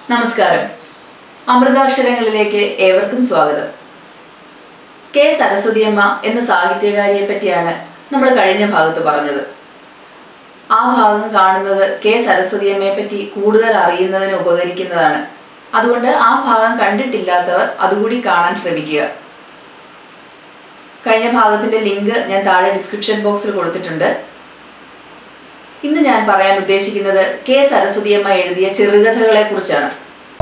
നമസ്കാരം അമൃതാക്ഷരങ്ങളിലേക്ക് ഏവർക്കും സ്വാഗതം കെ സരസ്വതിയമ്മ എന്ന സാഹിത്യകാരിയെ പറ്റിയാണ് നമ്മൾ കഴിഞ്ഞ ഭാഗത്ത് പറഞ്ഞത് ആ ഭാഗം കാണുന്നത് കെ സരസ്വതിയമ്മയെ പറ്റി കൂടുതൽ അറിയുന്നതിന് ഉപകരിക്കുന്നതാണ് അതുകൊണ്ട് ആ ഭാഗം കണ്ടിട്ടില്ലാത്തവർ അതുകൂടി കാണാൻ ശ്രമിക്കുക കഴിഞ്ഞ ഭാഗത്തിന്റെ ലിങ്ക് ഞാൻ താഴെ ഡിസ്ക്രിപ്ഷൻ ബോക്സിൽ കൊടുത്തിട്ടുണ്ട് ഇന്ന് ഞാൻ പറയാൻ ഉദ്ദേശിക്കുന്നത് കെ സരസ്വതിയമ്മ എഴുതിയ ചെറുകഥകളെ കുറിച്ചാണ്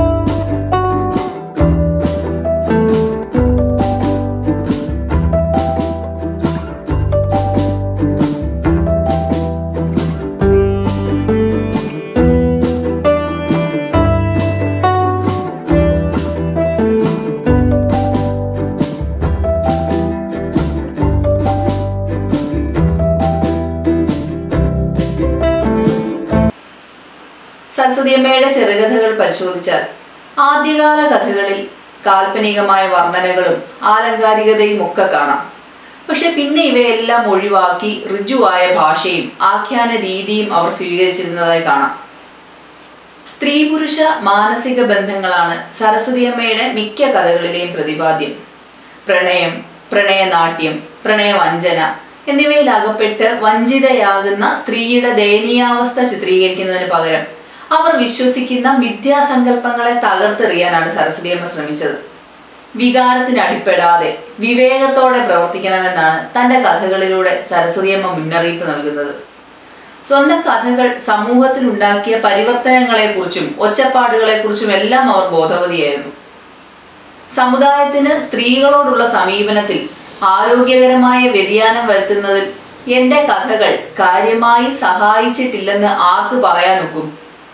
സരസ്വതിയമ്മയുടെ ചെറുകഥകൾ പരിശോധിച്ചാൽ ആദ്യകാല കഥകളിൽ കാൽപ്പനികമായ വർണ്ണനകളും ആലങ്കാരികതയും ഒക്കെ കാണാം പക്ഷെ പിന്നെ ഇവയെല്ലാം ഒഴിവാക്കി ഋജുവായ ഭാഷയും ആഖ്യാന രീതിയും അവർ സ്വീകരിച്ചിരുന്നതായി കാണാം സ്ത്രീ പുരുഷ മാനസിക ബന്ധങ്ങളാണ് സരസ്വതിയമ്മയുടെ മിക്ക കഥകളിലെയും പ്രതിപാദ്യം പ്രണയം പ്രണയനാട്യം പ്രണയവഞ്ചന എന്നിവയിൽ അകപ്പെട്ട് വഞ്ചിതയാകുന്ന സ്ത്രീയുടെ ദയനീയാവസ്ഥ ചിത്രീകരിക്കുന്നതിന് പകരം അവർ വിശ്വസിക്കുന്ന മിഥ്യാസങ്കല്പങ്ങളെ തകർത്തെറിയാനാണ് സരസ്വതിയമ്മ ശ്രമിച്ചത് വികാരത്തിന് അടിപ്പെടാതെ വിവേകത്തോടെ പ്രവർത്തിക്കണമെന്നാണ് തൻ്റെ കഥകളിലൂടെ സരസ്വതിയമ്മ മുന്നറിയിപ്പ് നൽകുന്നത് സ്വന്തം കഥകൾ സമൂഹത്തിൽ ഉണ്ടാക്കിയ പരിവർത്തനങ്ങളെക്കുറിച്ചും ഒച്ചപ്പാടുകളെക്കുറിച്ചും എല്ലാം അവർ ബോധവതിയായിരുന്നു സമുദായത്തിന് സ്ത്രീകളോടുള്ള സമീപനത്തിൽ ആരോഗ്യകരമായ വ്യതിയാനം വരുത്തുന്നതിൽ എൻ്റെ കഥകൾ കാര്യമായി സഹായിച്ചിട്ടില്ലെന്ന് ആർക്ക് പറയാനൊക്കും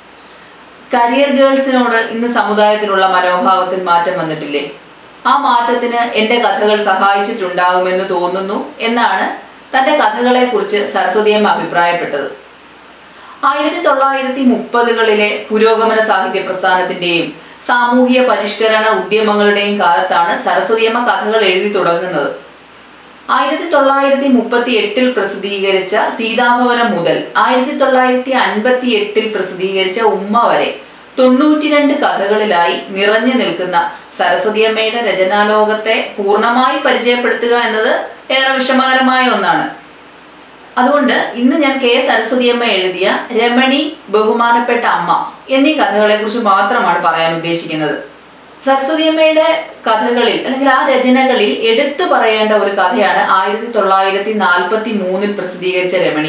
കരിയർ ഗേൾസിനോട് ഇന്ന് സമുദായത്തിനുള്ള മനോഭാവത്തിൽ മാറ്റം വന്നിട്ടില്ലേ ആ മാറ്റത്തിന് എൻ്റെ കഥകൾ സഹായിച്ചിട്ടുണ്ടാകുമെന്ന് തോന്നുന്നു എന്നാണ് തൻ്റെ കഥകളെക്കുറിച്ച് സരസ്വതിയമ്മ അഭിപ്രായപ്പെട്ടത് ആയിരത്തി തൊള്ളായിരത്തി മുപ്പതുകളിലെ പുരോഗമന സാഹിത്യ പ്രസ്ഥാനത്തിൻ്റെയും സാമൂഹിക പരിഷ്കരണ ഉദ്യമങ്ങളുടെയും കാലത്താണ് സരസ്വതിയമ്മ കഥകൾ എഴുതി തുടങ്ങുന്നത് ആയിരത്തി തൊള്ളായിരത്തി മുപ്പത്തി എട്ടിൽ പ്രസിദ്ധീകരിച്ച സീതാഭവനം മുതൽ ആയിരത്തി തൊള്ളായിരത്തി അൻപത്തി എട്ടിൽ പ്രസിദ്ധീകരിച്ച ഉമ്മ വരെ തൊണ്ണൂറ്റിരണ്ട് കഥകളിലായി നിറഞ്ഞു നിൽക്കുന്ന സരസ്വതിയമ്മയുടെ രചനാലോകത്തെ പൂർണ്ണമായി പരിചയപ്പെടുത്തുക എന്നത് ഏറെ വിഷമകരമായ ഒന്നാണ് അതുകൊണ്ട് ഇന്ന് ഞാൻ കെ സരസ്വതിയമ്മ എഴുതിയ രമണി ബഹുമാനപ്പെട്ട അമ്മ എന്നീ കഥകളെക്കുറിച്ച് മാത്രമാണ് പറയാൻ ഉദ്ദേശിക്കുന്നത് സരസ്വതിയമ്മയുടെ കഥകളിൽ അല്ലെങ്കിൽ ആ രചനകളിൽ എടുത്തു പറയേണ്ട ഒരു കഥയാണ് ആയിരത്തി തൊള്ളായിരത്തി നാൽപ്പത്തി മൂന്നിൽ പ്രസിദ്ധീകരിച്ച രമണി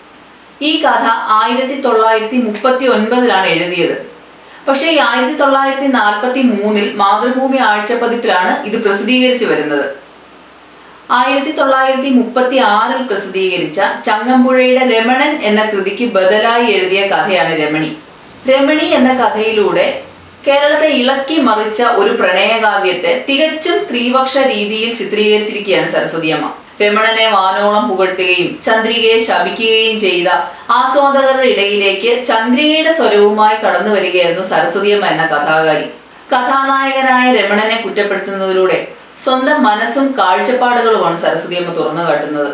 ഈ കഥ ആയിരത്തി തൊള്ളായിരത്തി മുപ്പത്തി ഒൻപതിലാണ് എഴുതിയത് പക്ഷേ ഈ ആയിരത്തി തൊള്ളായിരത്തി നാൽപ്പത്തി മൂന്നിൽ മാതൃഭൂമി ആഴ്ചപ്പതിപ്പിലാണ് ഇത് പ്രസിദ്ധീകരിച്ചു വരുന്നത് ആയിരത്തി തൊള്ളായിരത്തി മുപ്പത്തി ആറിൽ പ്രസിദ്ധീകരിച്ച ചങ്ങമ്പുഴയുടെ രമണൻ എന്ന കൃതിക്ക് ബദലായി എഴുതിയ കഥയാണ് രമണി രമണി എന്ന കഥയിലൂടെ കേരളത്തെ ഇളക്കി മറിച്ച ഒരു പ്രണയകാവ്യത്തെ തികച്ചും സ്ത്രീപക്ഷ രീതിയിൽ ചിത്രീകരിച്ചിരിക്കുകയാണ് സരസ്വതിയമ്മ രമണനെ വാനോളം പുകഴ്ത്തുകയും ചന്ദ്രികയെ ശപിക്കുകയും ചെയ്ത ആസ്വാദകരുടെ ഇടയിലേക്ക് ചന്ദ്രികയുടെ സ്വരവുമായി കടന്നു വരികയായിരുന്നു സരസ്വതിയമ്മ എന്ന കഥാകാരി കഥാനായകനായ രമണനെ കുറ്റപ്പെടുത്തുന്നതിലൂടെ സ്വന്തം മനസ്സും കാഴ്ചപ്പാടുകളുമാണ് സരസ്വതിയമ്മ തുറന്നു കാട്ടുന്നത്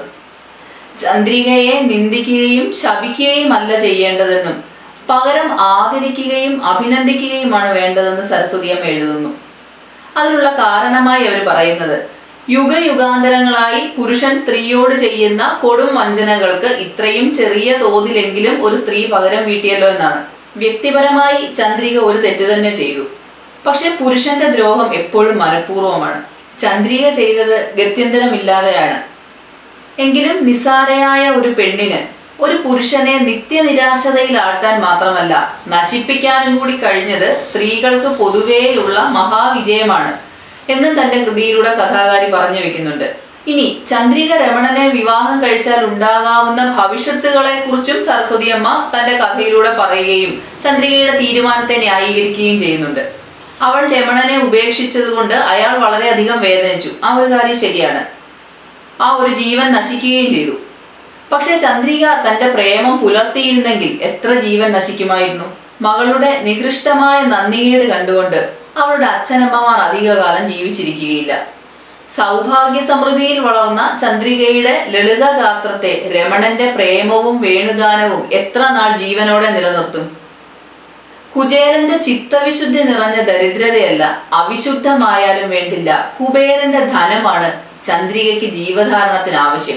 ചന്ദ്രികയെ നിന്ദിക്കുകയും ശപിക്കുകയും അല്ല ചെയ്യേണ്ടതെന്നും പകരം ആദരിക്കുകയും അഭിനന്ദിക്കുകയുമാണ് വേണ്ടതെന്ന് സരസ്വതിയമ്മ എഴുതുന്നു അതിനുള്ള കാരണമായി അവർ പറയുന്നത് യുഗയുഗാന്തരങ്ങളായി പുരുഷൻ സ്ത്രീയോട് ചെയ്യുന്ന കൊടും വഞ്ചനകൾക്ക് ഇത്രയും ചെറിയ തോതിലെങ്കിലും ഒരു സ്ത്രീ പകരം വീട്ടിയല്ലോ എന്നാണ് വ്യക്തിപരമായി ചന്ദ്രിക ഒരു തെറ്റ് തന്നെ ചെയ്തു പക്ഷെ പുരുഷന്റെ ദ്രോഹം എപ്പോഴും മനഃപൂർവ്വമാണ് ചന്ദ്രിക ചെയ്തത് ഗത്യന്തരമില്ലാതെയാണ് എങ്കിലും നിസ്സാരയായ ഒരു പെണ്ണിന് ഒരു പുരുഷനെ നിത്യനിരാശതയിലാഴ്ത്താൻ മാത്രമല്ല നശിപ്പിക്കാനും കൂടി കഴിഞ്ഞത് സ്ത്രീകൾക്ക് പൊതുവേയുള്ള മഹാവിജയമാണ് എന്നും തന്റെ കൃതിയിലൂടെ കഥാകാരി പറഞ്ഞു വെക്കുന്നുണ്ട് ഇനി ചന്ദ്രിക രമണനെ വിവാഹം കഴിച്ചാൽ ഉണ്ടാകാവുന്ന ഭവിഷ്യത്തുകളെ കുറിച്ചും സരസ്വതിയമ്മ തന്റെ കഥയിലൂടെ പറയുകയും ചന്ദ്രികയുടെ തീരുമാനത്തെ ന്യായീകരിക്കുകയും ചെയ്യുന്നുണ്ട് അവൾ രമണനെ ഉപേക്ഷിച്ചതുകൊണ്ട് അയാൾ വളരെയധികം വേദനിച്ചു ആ ഒരു കാര്യം ശരിയാണ് ആ ഒരു ജീവൻ നശിക്കുകയും ചെയ്തു പക്ഷെ ചന്ദ്രിക തന്റെ പ്രേമം പുലർത്തിയിരുന്നെങ്കിൽ എത്ര ജീവൻ നശിക്കുമായിരുന്നു മകളുടെ നികൃഷ്ടമായ നന്ദികേട് കണ്ടുകൊണ്ട് അവളുടെ അച്ഛനമ്മമാർ അധികകാലം ജീവിച്ചിരിക്കുകയില്ല സൗഭാഗ്യ സമൃദ്ധിയിൽ വളർന്ന ചന്ദ്രികയുടെ ലളിതഗാത്രത്തെ രമണന്റെ പ്രേമവും വേണുഗാനവും എത്ര നാൾ ജീവനോടെ നിലനിർത്തും കുചേലന്റെ ചിത്തവിശുദ്ധി നിറഞ്ഞ ദരിദ്രതയല്ല അവിശുദ്ധമായാലും വേണ്ടില്ല കുബേരന്റെ ധനമാണ് ചന്ദ്രികയ്ക്ക് ജീവധാരണത്തിന് ആവശ്യം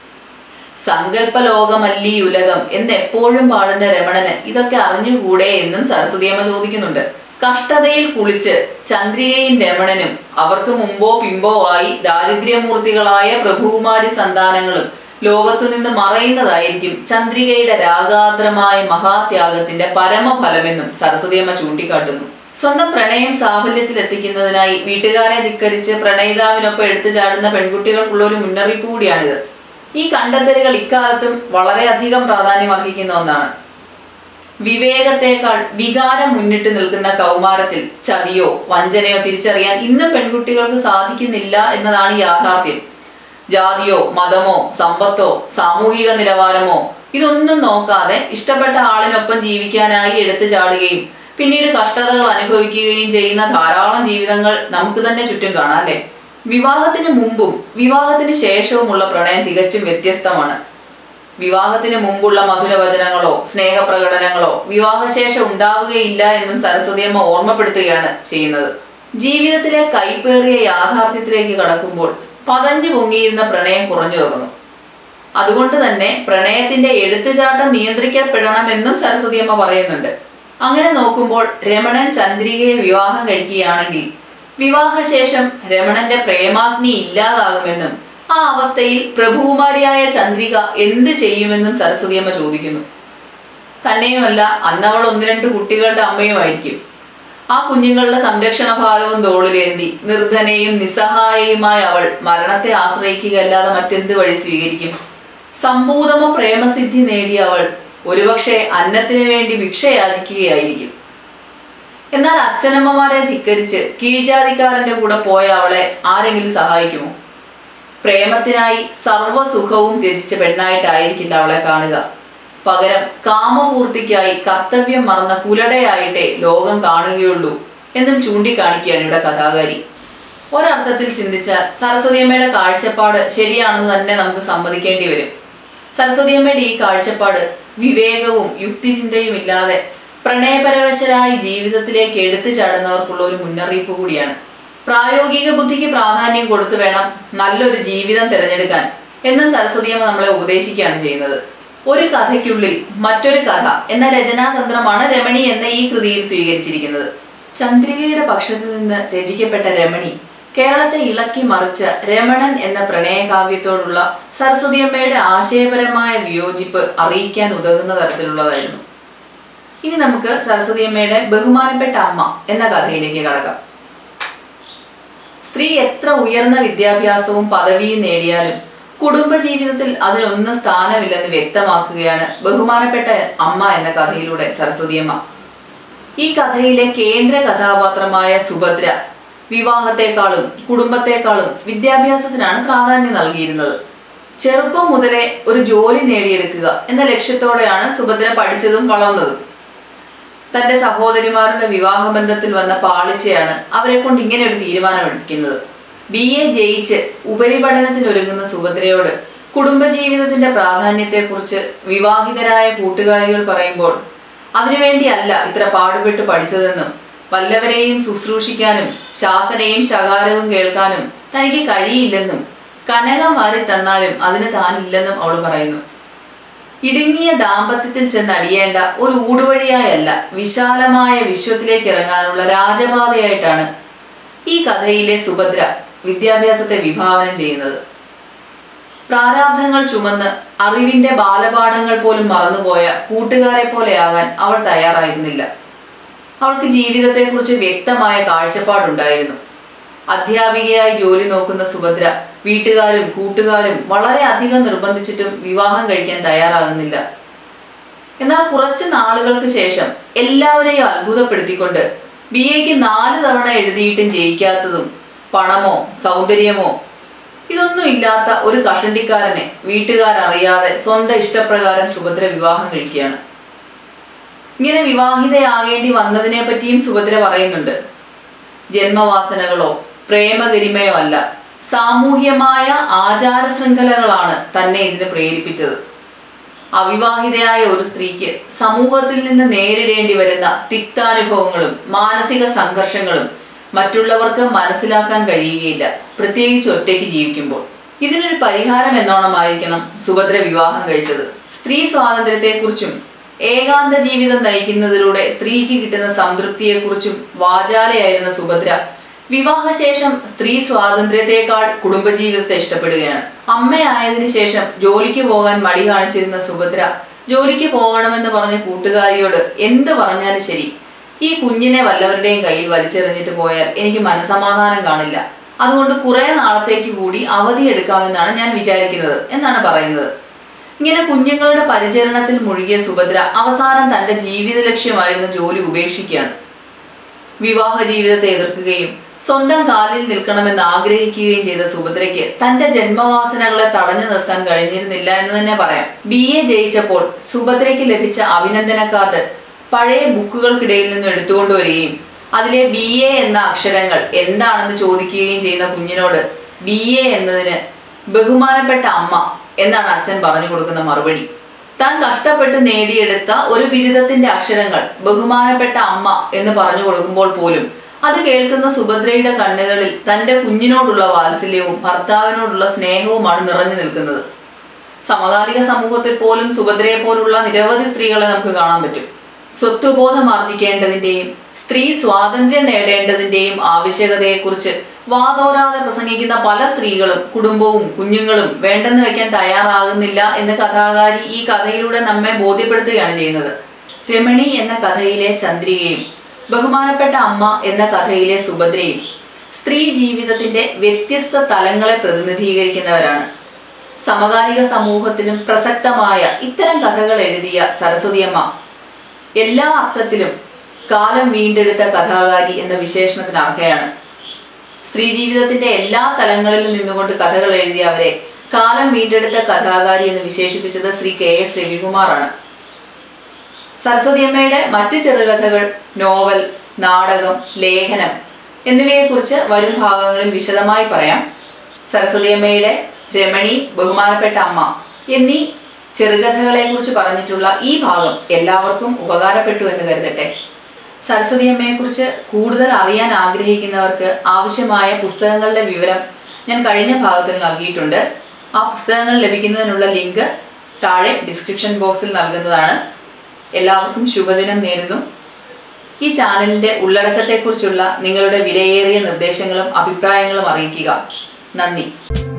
സങ്കല്പ ലോകമല്ലീ ഉലകം എന്ന് എപ്പോഴും പാടുന്ന രമണന് ഇതൊക്കെ അറിഞ്ഞുകൂടെ എന്നും സരസ്വതിയമ്മ ചോദിക്കുന്നുണ്ട് കഷ്ടതയിൽ കുളിച്ച് ചന്ദ്രികയും രമണനും അവർക്ക് മുമ്പോ പിമ്പോ ആയി ദാരിദ്ര്യമൂർത്തികളായ പ്രഭുകുമാരി സന്താനങ്ങളും ലോകത്തു നിന്ന് മറയുന്നതായിരിക്കും ചന്ദ്രികയുടെ രാഗാദ്രമായ മഹാത്യാഗത്തിന്റെ പരമഫലമെന്നും സരസ്വതിയമ്മ ചൂണ്ടിക്കാട്ടുന്നു സ്വന്തം പ്രണയം സാഫല്യത്തിൽ എത്തിക്കുന്നതിനായി വീട്ടുകാരെ ധിക്കരിച്ച് പ്രണയിതാവിനൊപ്പം എടുത്തു ചാടുന്ന പെൺകുട്ടികൾക്കുള്ള ഒരു മുന്നറിയിപ്പ് കൂടിയാണിത് ഈ കണ്ടെത്തലുകൾ ഇക്കാലത്തും വളരെയധികം പ്രാധാന്യം അർഹിക്കുന്ന ഒന്നാണ് വിവേകത്തെക്കാൾ വികാരം മുന്നിട്ട് നിൽക്കുന്ന കൗമാരത്തിൽ ചതിയോ വഞ്ചനയോ തിരിച്ചറിയാൻ ഇന്നും പെൺകുട്ടികൾക്ക് സാധിക്കുന്നില്ല എന്നതാണ് യാഥാർത്ഥ്യം ജാതിയോ മതമോ സമ്പത്തോ സാമൂഹിക നിലവാരമോ ഇതൊന്നും നോക്കാതെ ഇഷ്ടപ്പെട്ട ആളിനൊപ്പം ജീവിക്കാനായി എടുത്തു ചാടുകയും പിന്നീട് കഷ്ടതകൾ അനുഭവിക്കുകയും ചെയ്യുന്ന ധാരാളം ജീവിതങ്ങൾ നമുക്ക് തന്നെ ചുറ്റും കാണാം അല്ലേ വിവാഹത്തിന് മുമ്പും വിവാഹത്തിന് ശേഷവുമുള്ള പ്രണയം തികച്ചും വ്യത്യസ്തമാണ് വിവാഹത്തിന് മുമ്പുള്ള മധുരവചനങ്ങളോ സ്നേഹപ്രകടനങ്ങളോ വിവാഹശേഷം ഉണ്ടാവുകയില്ല എന്നും സരസ്വതിയമ്മ ഓർമ്മപ്പെടുത്തുകയാണ് ചെയ്യുന്നത് ജീവിതത്തിലെ കൈപ്പേറിയ യാഥാർത്ഥ്യത്തിലേക്ക് കടക്കുമ്പോൾ പതഞ്ഞു പൊങ്ങിയിരുന്ന പ്രണയം കുറഞ്ഞു തുടങ്ങും അതുകൊണ്ട് തന്നെ പ്രണയത്തിന്റെ എടുത്തുചാട്ടം നിയന്ത്രിക്കപ്പെടണമെന്നും സരസ്വതിയമ്മ പറയുന്നുണ്ട് അങ്ങനെ നോക്കുമ്പോൾ രമണൻ ചന്ദ്രികയെ വിവാഹം കഴിക്കുകയാണെങ്കിൽ വിവാഹശേഷം രമണന്റെ പ്രേമാഗ്നി ഇല്ലാതാകുമെന്നും ആ അവസ്ഥയിൽ പ്രഭുകുമാരിയായ ചന്ദ്രിക എന്ത് ചെയ്യുമെന്നും സരസ്വതിയമ്മ ചോദിക്കുന്നു തന്നെയുമല്ല അന്നവൾ ഒന്ന് രണ്ട് കുട്ടികളുടെ അമ്മയുമായിരിക്കും ആ കുഞ്ഞുങ്ങളുടെ സംരക്ഷണ ഭാരവും തോളിലേന്തി നിർധനയും നിസ്സഹായയുമായ അവൾ മരണത്തെ ആശ്രയിക്കുകയല്ലാതെ മറ്റെന്ത് വഴി സ്വീകരിക്കും സമ്പൂതമ പ്രേമസിദ്ധി നേടിയ അവൾ ഒരുപക്ഷെ അന്നത്തിന് വേണ്ടി ഭിക്ഷയാചിക്കുകയായിരിക്കും എന്നാൽ അച്ഛനമ്മമാരെ ധിക്കരിച്ച് കീഴ്ജാതിക്കാരന്റെ കൂടെ പോയ അവളെ ആരെങ്കിലും സഹായിക്കുമോ പ്രേമത്തിനായി സർവ്വസുഖവും ത്യജിച്ച പെണ്ണായിട്ടായിരിക്കില്ല അവളെ കാണുക പകരം കാമപൂർത്തിക്കായി കർത്തവ്യം മറന്ന കുലടയായിട്ടേ ലോകം കാണുകയുള്ളൂ എന്നും ചൂണ്ടിക്കാണിക്കുകയാണ് ഇവിടെ കഥാകാരി ഒരർത്ഥത്തിൽ ചിന്തിച്ചാൽ സരസ്വതിയമ്മയുടെ കാഴ്ചപ്പാട് ശരിയാണെന്ന് തന്നെ നമുക്ക് സമ്മതിക്കേണ്ടി വരും സരസ്വതിയമ്മയുടെ ഈ കാഴ്ചപ്പാട് വിവേകവും യുക്തിചിന്തയും ഇല്ലാതെ പ്രണയപരവശരായി ജീവിതത്തിലേക്ക് എടുത്തു ചാടുന്നവർക്കുള്ള ഒരു മുന്നറിയിപ്പ് കൂടിയാണ് പ്രായോഗിക ബുദ്ധിക്ക് പ്രാധാന്യം കൊടുത്തു വേണം നല്ലൊരു ജീവിതം തിരഞ്ഞെടുക്കാൻ എന്നും സരസ്വതിയമ്മ നമ്മളെ ഉപദേശിക്കുകയാണ് ചെയ്യുന്നത് ഒരു കഥയ്ക്കുള്ളിൽ മറ്റൊരു കഥ എന്ന രചനാതന്ത്രമാണ് രമണി എന്ന ഈ കൃതിയിൽ സ്വീകരിച്ചിരിക്കുന്നത് ചന്ദ്രികയുടെ പക്ഷത്തു നിന്ന് രചിക്കപ്പെട്ട രമണി കേരളത്തെ ഇളക്കി മറിച്ച രമണൻ എന്ന പ്രണയകാവ്യത്തോടുള്ള സരസ്വതിയമ്മയുടെ ആശയപരമായ വിയോജിപ്പ് അറിയിക്കാൻ ഉതകുന്ന തരത്തിലുള്ളതായിരുന്നു ഇനി നമുക്ക് സരസ്വതിയമ്മയുടെ ബഹുമാനപ്പെട്ട അമ്മ എന്ന കഥയിലേക്ക് കടക്കാം സ്ത്രീ എത്ര ഉയർന്ന വിദ്യാഭ്യാസവും പദവിയും നേടിയാലും കുടുംബജീവിതത്തിൽ അതിനൊന്നും സ്ഥാനമില്ലെന്ന് വ്യക്തമാക്കുകയാണ് ബഹുമാനപ്പെട്ട അമ്മ എന്ന കഥയിലൂടെ സരസ്വതിയമ്മ ഈ കഥയിലെ കേന്ദ്ര കഥാപാത്രമായ സുഭദ്ര വിവാഹത്തെക്കാളും കുടുംബത്തെക്കാളും വിദ്യാഭ്യാസത്തിനാണ് പ്രാധാന്യം നൽകിയിരുന്നത് ചെറുപ്പം മുതലേ ഒരു ജോലി നേടിയെടുക്കുക എന്ന ലക്ഷ്യത്തോടെയാണ് സുഭദ്ര പഠിച്ചതും വളർന്നതും തന്റെ സഹോദരിമാരുടെ വിവാഹബന്ധത്തിൽ വന്ന പാളിച്ചയാണ് അവരെ കൊണ്ട് ഇങ്ങനെ ഒരു തീരുമാനമെടുക്കുന്നത് ബി എ ജയിച്ച് ഉപരിപഠനത്തിന് ഒരുങ്ങുന്ന സുഭദ്രയോട് കുടുംബജീവിതത്തിന്റെ പ്രാധാന്യത്തെക്കുറിച്ച് വിവാഹിതരായ കൂട്ടുകാരികൾ പറയുമ്പോൾ അതിനുവേണ്ടിയല്ല ഇത്ര പാടുപെട്ട് പഠിച്ചതെന്നും വല്ലവരെയും ശുശ്രൂഷിക്കാനും ശാസനയും ശകാരവും കേൾക്കാനും തനിക്ക് കഴിയില്ലെന്നും കനകം വാരി തന്നാലും അതിന് താനില്ലെന്നും അവൾ പറയുന്നു ഇടുങ്ങിയ ദാമ്പത്യത്തിൽ ചെന്നടിയേണ്ട ഒരു ഊടുവഴിയായല്ല വിശാലമായ വിശ്വത്തിലേക്ക് ഇറങ്ങാനുള്ള രാജപാതയായിട്ടാണ് ഈ കഥയിലെ സുഭദ്ര വിദ്യാഭ്യാസത്തെ വിഭാവനം ചെയ്യുന്നത് പ്രാരാബ്ധങ്ങൾ ചുമന്ന് അറിവിന്റെ ബാലപാഠങ്ങൾ പോലും മറന്നുപോയ കൂട്ടുകാരെ പോലെയാകാൻ അവൾ തയ്യാറായിരുന്നില്ല അവൾക്ക് ജീവിതത്തെക്കുറിച്ച് വ്യക്തമായ കാഴ്ചപ്പാടുണ്ടായിരുന്നു അധ്യാപികയായി ജോലി നോക്കുന്ന സുഭദ്ര വീട്ടുകാരും കൂട്ടുകാരും വളരെ അധികം നിർബന്ധിച്ചിട്ടും വിവാഹം കഴിക്കാൻ തയ്യാറാകുന്നില്ല എന്നാൽ കുറച്ച് നാളുകൾക്ക് ശേഷം എല്ലാവരെയും അത്ഭുതപ്പെടുത്തിക്കൊണ്ട് ബി എക്ക് നാല് തവണ എഴുതിയിട്ടും ജയിക്കാത്തതും പണമോ സൗന്ദര്യമോ ഇതൊന്നും ഇല്ലാത്ത ഒരു കഷണ്ടിക്കാരനെ വീട്ടുകാരറിയാതെ സ്വന്തം ഇഷ്ടപ്രകാരം സുഭദ്ര വിവാഹം കഴിക്കുകയാണ് ഇങ്ങനെ വിവാഹിതയാകേണ്ടി വന്നതിനെ പറ്റിയും സുഭദ്ര പറയുന്നുണ്ട് ജന്മവാസനകളോ പ്രേമഗരിമയോ അല്ല സാമൂഹ്യമായ ആചാര ശൃംഖലകളാണ് തന്നെ ഇതിന് പ്രേരിപ്പിച്ചത് അവിവാഹിതയായ ഒരു സ്ത്രീക്ക് സമൂഹത്തിൽ നിന്ന് നേരിടേണ്ടി വരുന്ന തിക്താനുഭവങ്ങളും മാനസിക സംഘർഷങ്ങളും മറ്റുള്ളവർക്ക് മനസ്സിലാക്കാൻ കഴിയുകയില്ല പ്രത്യേകിച്ച് ഒറ്റയ്ക്ക് ജീവിക്കുമ്പോൾ ഇതിനൊരു പരിഹാരം എന്നോണമായിരിക്കണം സുഭദ്ര വിവാഹം കഴിച്ചത് സ്ത്രീ സ്വാതന്ത്ര്യത്തെക്കുറിച്ചും ഏകാന്ത ജീവിതം നയിക്കുന്നതിലൂടെ സ്ത്രീക്ക് കിട്ടുന്ന സംതൃപ്തിയെക്കുറിച്ചും വാചാലയായിരുന്ന സുഭദ്ര വിവാഹശേഷം സ്ത്രീ സ്വാതന്ത്ര്യത്തെക്കാൾ കുടുംബജീവിതത്തെ ഇഷ്ടപ്പെടുകയാണ് അമ്മയായതിനു ശേഷം ജോലിക്ക് പോകാൻ മടി കാണിച്ചിരുന്ന സുഭദ്ര ജോലിക്ക് പോകണമെന്ന് പറഞ്ഞ കൂട്ടുകാരിയോട് എന്ത് പറഞ്ഞാലും ശരി ഈ കുഞ്ഞിനെ വല്ലവരുടെയും കയ്യിൽ വലിച്ചെറിഞ്ഞിട്ട് പോയാൽ എനിക്ക് മനസമാധാനം കാണില്ല അതുകൊണ്ട് കുറെ നാളത്തേക്ക് കൂടി അവധി എടുക്കാമെന്നാണ് ഞാൻ വിചാരിക്കുന്നത് എന്നാണ് പറയുന്നത് ഇങ്ങനെ കുഞ്ഞുങ്ങളുടെ പരിചരണത്തിൽ മുഴുകിയ സുഭദ്ര അവസാനം തന്റെ ജീവിത ലക്ഷ്യമായിരുന്ന ജോലി ഉപേക്ഷിക്കുകയാണ് വിവാഹ ജീവിതത്തെ എതിർക്കുകയും സ്വന്തം കാലിൽ നിൽക്കണമെന്ന് ആഗ്രഹിക്കുകയും ചെയ്ത സുഭദ്രയ്ക്ക് തന്റെ ജന്മവാസനകളെ തടഞ്ഞു നിർത്താൻ കഴിഞ്ഞിരുന്നില്ല എന്ന് തന്നെ പറയാം ബി എ ജയിച്ചപ്പോൾ സുഭദ്രയ്ക്ക് ലഭിച്ച അഭിനന്ദന കാർഡ് പഴയ ബുക്കുകൾക്കിടയിൽ നിന്ന് എടുത്തുകൊണ്ടുവരികയും അതിലെ ബി എ എന്ന അക്ഷരങ്ങൾ എന്താണെന്ന് ചോദിക്കുകയും ചെയ്യുന്ന കുഞ്ഞിനോട് ബി എ എന്നതിന് ബഹുമാനപ്പെട്ട അമ്മ എന്നാണ് അച്ഛൻ പറഞ്ഞു കൊടുക്കുന്ന മറുപടി താൻ കഷ്ടപ്പെട്ട് നേടിയെടുത്ത ഒരു ബിരുദത്തിന്റെ അക്ഷരങ്ങൾ ബഹുമാനപ്പെട്ട അമ്മ എന്ന് പറഞ്ഞു കൊടുക്കുമ്പോൾ പോലും അത് കേൾക്കുന്ന സുഭദ്രയുടെ കണ്ണുകളിൽ തന്റെ കുഞ്ഞിനോടുള്ള വാത്സല്യവും ഭർത്താവിനോടുള്ള സ്നേഹവുമാണ് നിറഞ്ഞു നിൽക്കുന്നത് സമകാലിക സമൂഹത്തിൽ പോലും സുഭദ്രയെ പോലുള്ള നിരവധി സ്ത്രീകളെ നമുക്ക് കാണാൻ പറ്റും സ്വത്വബോധം ആർജിക്കേണ്ടതിന്റെയും സ്ത്രീ സ്വാതന്ത്ര്യം നേടേണ്ടതിന്റെയും ആവശ്യകതയെക്കുറിച്ച് വാതോരാതെ പ്രസംഗിക്കുന്ന പല സ്ത്രീകളും കുടുംബവും കുഞ്ഞുങ്ങളും വേണ്ടെന്ന് വെക്കാൻ തയ്യാറാകുന്നില്ല എന്ന് കഥാകാരി ഈ കഥയിലൂടെ നമ്മെ ബോധ്യപ്പെടുത്തുകയാണ് ചെയ്യുന്നത് രമണി എന്ന കഥയിലെ ചന്ദ്രികയും ബഹുമാനപ്പെട്ട അമ്മ എന്ന കഥയിലെ സുഭദ്രയും സ്ത്രീ ജീവിതത്തിന്റെ വ്യത്യസ്ത തലങ്ങളെ പ്രതിനിധീകരിക്കുന്നവരാണ് സമകാലിക സമൂഹത്തിലും പ്രസക്തമായ ഇത്തരം കഥകൾ എഴുതിയ സരസ്വതിയമ്മ എല്ലാ അർത്ഥത്തിലും കാലം വീണ്ടെടുത്ത കഥാകാരി എന്ന വിശേഷണത്തിന് അർഹയാണ് സ്ത്രീ ജീവിതത്തിന്റെ എല്ലാ തലങ്ങളിലും നിന്നുകൊണ്ട് കഥകൾ എഴുതിയ അവരെ കാലം വീണ്ടെടുത്ത കഥാകാരി എന്ന് വിശേഷിപ്പിച്ചത് ശ്രീ കെ എസ് രവികുമാറാണ് സരസ്വതിയമ്മയുടെ മറ്റ് ചെറുകഥകൾ നോവൽ നാടകം ലേഖനം എന്നിവയെക്കുറിച്ച് വരും ഭാഗങ്ങളിൽ വിശദമായി പറയാം സരസ്വതിയമ്മയുടെ രമണി ബഹുമാനപ്പെട്ട അമ്മ എന്നീ ചെറുകഥകളെക്കുറിച്ച് പറഞ്ഞിട്ടുള്ള ഈ ഭാഗം എല്ലാവർക്കും ഉപകാരപ്പെട്ടു എന്ന് കരുതട്ടെ സരസ്വതി അമ്മയെക്കുറിച്ച് കൂടുതൽ അറിയാൻ ആഗ്രഹിക്കുന്നവർക്ക് ആവശ്യമായ പുസ്തകങ്ങളുടെ വിവരം ഞാൻ കഴിഞ്ഞ ഭാഗത്തിൽ നൽകിയിട്ടുണ്ട് ആ പുസ്തകങ്ങൾ ലഭിക്കുന്നതിനുള്ള ലിങ്ക് താഴെ ഡിസ്ക്രിപ്ഷൻ ബോക്സിൽ നൽകുന്നതാണ് എല്ലാവർക്കും ശുഭദിനം നേരുന്നു ഈ ചാനലിൻ്റെ ഉള്ളടക്കത്തെക്കുറിച്ചുള്ള നിങ്ങളുടെ വിലയേറിയ നിർദ്ദേശങ്ങളും അഭിപ്രായങ്ങളും അറിയിക്കുക നന്ദി